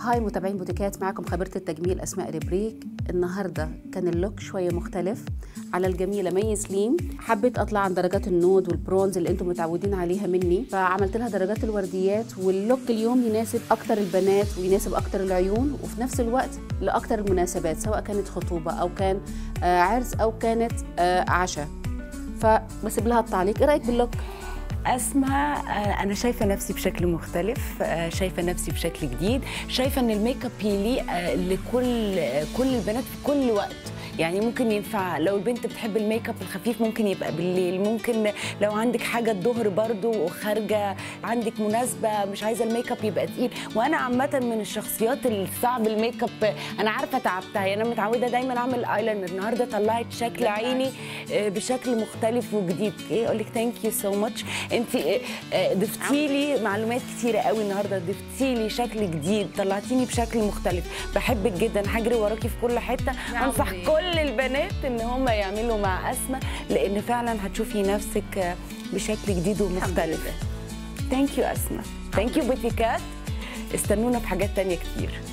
هاي متابعين بوتيكات معكم خبيرة التجميل أسماء ربريك النهاردة كان اللوك شوية مختلف على الجميلة مي سليم حبيت أطلع عن درجات النود والبرونز اللي أنتم متعودين عليها مني فعملت لها درجات الورديات واللوك اليوم يناسب أكتر البنات ويناسب أكتر العيون وفي نفس الوقت لأكتر المناسبات سواء كانت خطوبة أو كان آه، عرس أو كانت آه، عشاء فبسيب لها التعليق إيه رأيك باللوك؟ اسمع آه، انا شايفه نفسي بشكل مختلف آه، شايفه نفسي بشكل جديد شايفه ان الميك اب يليق آه، لكل آه، كل البنات في كل وقت يعني ممكن ينفع لو البنت بتحب الميك اب الخفيف ممكن يبقى بالليل ممكن لو عندك حاجه الظهر برضو وخارجه عندك مناسبه مش عايزه الميك اب يبقى تقيل وانا عامه من الشخصيات الصعب الميك اب انا عارفه تعبتها يعني انا متعوده دايما اعمل ايلاينر النهارده طلعت شكل عيني آه، بشكل مختلف وجديد ايه اقول لك ثانك يو سو ماتش انت ضفتي لي معلومات كتيره قوي النهارده ضفتي لي شكل جديد طلعتيني بشكل مختلف بحبك جدا هجري وراكي في كل حته انصح عمري. كل البنات ان هم يعملوا مع اسماء لان فعلا هتشوفي نفسك آه، بشكل جديد ومختلف ثانك يو اسماء ثانك يو بوتيكات استنونا في حاجات تانية كتير